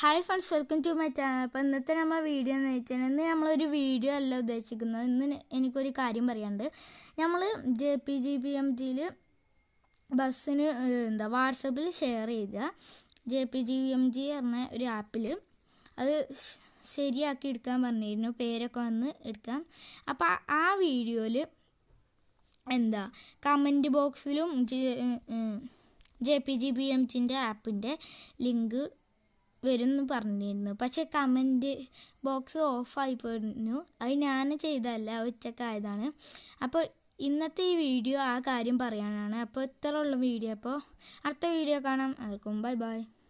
hi friends welcome to my channel അപ്പോൾ ഇന്നത്തെ നമ്മൾ വീഡിയോ എന്ന് വെച്ചാൽ ഇന്ന് നമ്മളൊരു വീഡിയോ അല്ല ഉദ്ദേശിക്കുന്നത് ഇന്ന് എനിക്കൊരു കാര്യം പറയാനുണ്ട് നമ്മൾ J P G P M ജിയിൽ ബസ്സിന് ഏഹ്, എന്താ വാട്സപ്പിൽ ഷെയർ ചെയ്ത J P G M G പറഞ്ഞ ഒരു ആപ്പിൽ അത് ശ- ശരിയാക്കി എടുക്കാൻ പറഞ്ഞിരുന്നു പേരൊക്കെ വന്ന് എടുക്കാൻ അപ്പോൾ ആ- ആ വീഡിയോയിൽ എന്താ കമൻറ്റ് ബോക്സിലും J P G B M ജിൻ്റെ ആപ്പിൻ്റെ ലിങ്ക് വരുമെന്ന് പറഞ്ഞിരുന്നു പക്ഷേ കമൻറ്റ് ബോക്സ് ഓഫായി പോയിരുന്നു അത് ഞാൻ ചെയ്തതല്ല ഉച്ചക്കായതാണ് അപ്പോൾ ഇന്നത്തെ ഈ വീഡിയോ ആ കാര്യം പറയാനാണ് അപ്പോൾ ഇത്ര ഉള്ള വീഡിയോ അപ്പോൾ അടുത്ത വീഡിയോ കാണാം അവർക്കും ബൈ ബൈ